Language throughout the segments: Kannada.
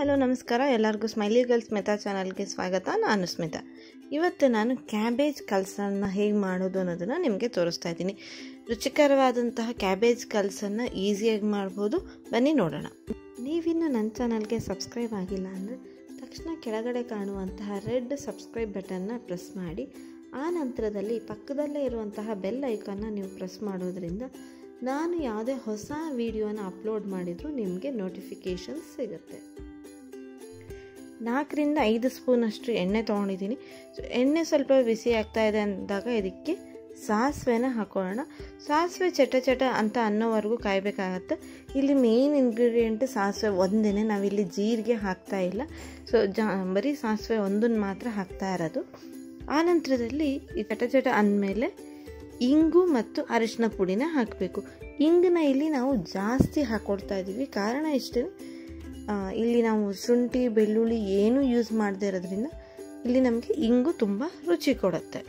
ಹಲೋ ನಮಸ್ಕಾರ ಎಲ್ಲರಿಗೂ ಸ್ಮೈಲಿ ಗರ್ಲ್ಸ್ ಸ್ಮಿತಾ ಚಾನಲ್ಗೆ ಸ್ವಾಗತ ನಾನು ಸ್ಮಿತಾ ಇವತ್ತು ನಾನು ಕ್ಯಾಬೇಜ್ ಕಲ್ಸನ್ನು ಹೇಗೆ ಮಾಡೋದು ಅನ್ನೋದನ್ನು ನಿಮಗೆ ತೋರಿಸ್ತಾ ಇದ್ದೀನಿ ರುಚಿಕರವಾದಂತಹ ಕ್ಯಾಬೇಜ್ ಕಲ್ಸನ್ನು ಈಸಿಯಾಗಿ ಮಾಡ್ಬೋದು ಬನ್ನಿ ನೋಡೋಣ ನೀವಿನ್ನು ನನ್ನ ಚಾನಲ್ಗೆ ಸಬ್ಸ್ಕ್ರೈಬ್ ಆಗಿಲ್ಲ ಅಂದರೆ ತಕ್ಷಣ ಕೆಳಗಡೆ ಕಾಣುವಂತಹ ರೆಡ್ ಸಬ್ಸ್ಕ್ರೈಬ್ ಬಟನ್ನ ಪ್ರೆಸ್ ಮಾಡಿ ಆ ನಂತರದಲ್ಲಿ ಪಕ್ಕದಲ್ಲೇ ಇರುವಂತಹ ಬೆಲ್ ಐಕಾನ್ನ ನೀವು ಪ್ರೆಸ್ ಮಾಡೋದ್ರಿಂದ ನಾನು ಯಾವುದೇ ಹೊಸ ವಿಡಿಯೋನ ಅಪ್ಲೋಡ್ ಮಾಡಿದರೂ ನಿಮಗೆ ನೋಟಿಫಿಕೇಷನ್ ಸಿಗುತ್ತೆ ನಾಲ್ಕರಿಂದ ಐದು ಸ್ಪೂನಷ್ಟು ಎಣ್ಣೆ ತೊಗೊಂಡಿದ್ದೀನಿ ಸೊ ಎಣ್ಣೆ ಸ್ವಲ್ಪ ಬಿಸಿ ಆಗ್ತಾ ಇದೆ ಅಂದಾಗ ಇದಕ್ಕೆ ಸಾಸಿವೆನ ಹಾಕೊಳ್ಳೋಣ ಸಾಸಿವೆ ಚಟ ಚಟ ಅಂತ ಅನ್ನೋವರೆಗೂ ಕಾಯಬೇಕಾಗತ್ತೆ ಇಲ್ಲಿ ಮೇನ್ ಇಂಗ್ರೀಡಿಯೆಂಟ್ ಸಾಸಿವೆ ಒಂದೇ ನಾವಿಲ್ಲಿ ಜೀರಿಗೆ ಹಾಕ್ತಾ ಇಲ್ಲ ಸೊ ಜಾ ಬರೀ ಸಾಸಿವೆ ಒಂದನ್ನು ಮಾತ್ರ ಹಾಕ್ತಾ ಇರೋದು ಆ ನಂತರದಲ್ಲಿ ಈ ಚಟ ಚಟ ಅಂದಮೇಲೆ ಇಂಗು ಮತ್ತು ಅರಿಶಿನ ಪುಡಿನ ಹಾಕಬೇಕು ಇಂಗನ್ನ ಇಲ್ಲಿ ನಾವು ಜಾಸ್ತಿ ಹಾಕ್ಕೊಡ್ತಾ ಇದ್ದೀವಿ ಕಾರಣ ಇಷ್ಟೇ ಇಲ್ಲಿ ನಾವು ಶುಂಠಿ ಬೆಳ್ಳುಳ್ಳಿ ಏನೂ ಯೂಸ್ ಮಾಡದೇ ಇರೋದ್ರಿಂದ ಇಲ್ಲಿ ನಮಗೆ ಇಂಗು ತುಂಬ ರುಚಿ ಕೊಡುತ್ತೆ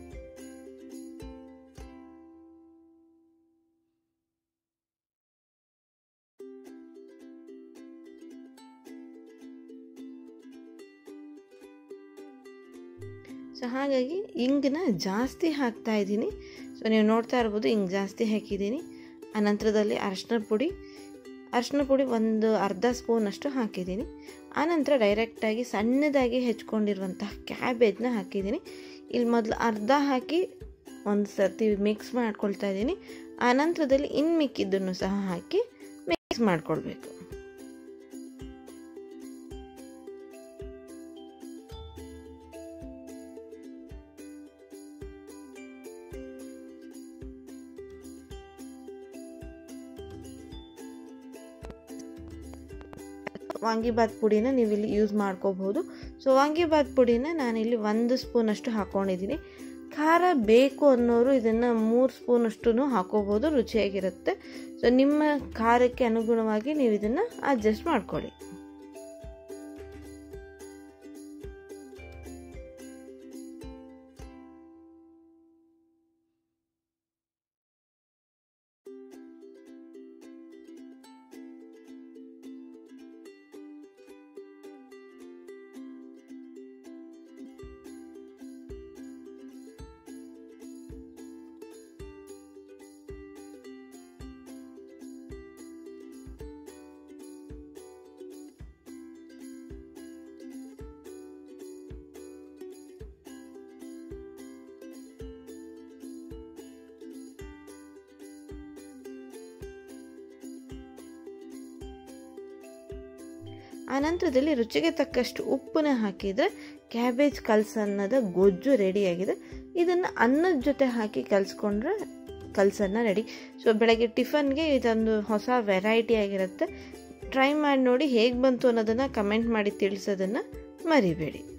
ಸೊ ಹಾಗಾಗಿ ಇಂಗನ್ನ ಜಾಸ್ತಿ ಹಾಕ್ತಾ ಇದ್ದೀನಿ ಸೊ ನೀವು ನೋಡ್ತಾ ಇರ್ಬೋದು ಹಿಂಗೆ ಜಾಸ್ತಿ ಹಾಕಿದ್ದೀನಿ ಆನಂತರದಲ್ಲಿ ಅರಶಿನ ಪುಡಿ ಅರಶಿನ ಪುಡಿ ಒಂದು ಅರ್ಧ ಸ್ಪೂನಷ್ಟು ಹಾಕಿದ್ದೀನಿ ಆನಂತರ ಡೈರೆಕ್ಟಾಗಿ ಸಣ್ಣದಾಗಿ ಹೆಚ್ಕೊಂಡಿರುವಂತಹ ಕ್ಯಾಬೇಜ್ನ ಹಾಕಿದ್ದೀನಿ ಇಲ್ಲಿ ಮೊದಲು ಅರ್ಧ ಹಾಕಿ ಒಂದು ಸರ್ತಿ ಮಿಕ್ಸ್ ಮಾಡ್ಕೊಳ್ತಾ ಇದ್ದೀನಿ ಆನಂತರದಲ್ಲಿ ಇನ್ನು ಮಿಕ್ಕಿದ್ದನ್ನು ಸಹ ಹಾಕಿ ಮಿಕ್ಸ್ ಮಾಡ್ಕೊಳ್ಬೇಕು ವಾಂಗಿಬಾತ್ ಪುಡಿನ ನೀವು ಇಲ್ಲಿ ಯೂಸ್ ಮಾಡ್ಕೋಬಹುದು ಸೊ ವಾಂಗಿಬಾತ್ ಪುಡಿನ ನಾನಿಲ್ಲಿ ಒಂದು ಸ್ಪೂನಷ್ಟು ಹಾಕ್ಕೊಂಡಿದ್ದೀನಿ ಖಾರ ಬೇಕು ಅನ್ನೋರು ಇದನ್ನು ಮೂರು ಸ್ಪೂನಷ್ಟು ಹಾಕೋಬೋದು ರುಚಿಯಾಗಿರುತ್ತೆ ಸೊ ನಿಮ್ಮ ಖಾರಕ್ಕೆ ಅನುಗುಣವಾಗಿ ನೀವು ಇದನ್ನು ಅಡ್ಜಸ್ಟ್ ಮಾಡ್ಕೊಳ್ಳಿ ಆನಂತರದಲ್ಲಿ ರುಚಿಗೆ ತಕ್ಕಷ್ಟು ಉಪ್ಪನ್ನ ಹಾಕಿದರೆ ಕ್ಯಾಬೇಜ್ ಕಲ್ಸನ್ನದ ಗೊಜ್ಜು ರೆಡಿಯಾಗಿದೆ ಇದನ್ನು ಅನ್ನದ ಜೊತೆ ಹಾಕಿ ಕಲಿಸ್ಕೊಂಡ್ರೆ ಕಲ್ಸನ್ನ ರೆಡಿ ಸೊ ಬೆಳಗ್ಗೆ ಟಿಫನ್ಗೆ ಇದೊಂದು ಹೊಸ ವೆರೈಟಿ ಆಗಿರುತ್ತೆ ಟ್ರೈ ಮಾಡಿ ನೋಡಿ ಹೇಗೆ ಬಂತು ಅನ್ನೋದನ್ನು ಕಮೆಂಟ್ ಮಾಡಿ ತಿಳಿಸೋದನ್ನು ಮರಿಬೇಡಿ